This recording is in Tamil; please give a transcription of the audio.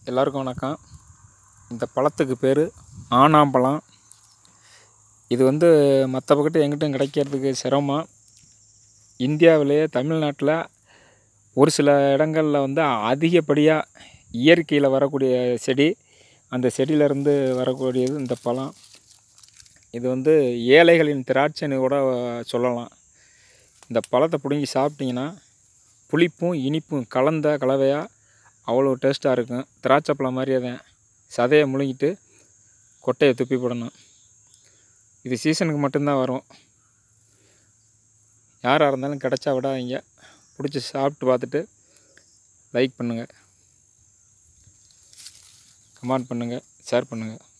எல்லாருக்கும் வணக்கம் இந்த பழத்துக்கு பேர் ஆனாம்பழம் இது வந்து மற்ற பக்கத்து எங்கிட்டும் கிடைக்கிறதுக்கு சிரமம் இந்தியாவிலேயே தமிழ்நாட்டில் ஒரு சில இடங்களில் வந்து அதிகப்படியாக இயற்கையில் வரக்கூடிய செடி அந்த செடியிலேருந்து வரக்கூடியது இந்த பழம் இது வந்து ஏழைகளின் திராட்சைன்னு கூட சொல்லலாம் இந்த பழத்தை பிடுங்கி சாப்பிட்டிங்கன்னா புளிப்பும் இனிப்பும் கலந்த கலவையாக அவ்வளோ டேஸ்ட்டாக இருக்கும் திராட்சை பழம் மாதிரியே தான் சதையை முழுங்கிட்டு கொட்டையை துப்பி போடணும் இது சீசனுக்கு மட்டும்தான் வரும் யாராக இருந்தாலும் கிடச்சா விடாதீங்க பிடிச்சி சாப்பிட்டு பார்த்துட்டு லைக் பண்ணுங்கள் கமெண்ட் பண்ணுங்கள் ஷேர் பண்ணுங்கள்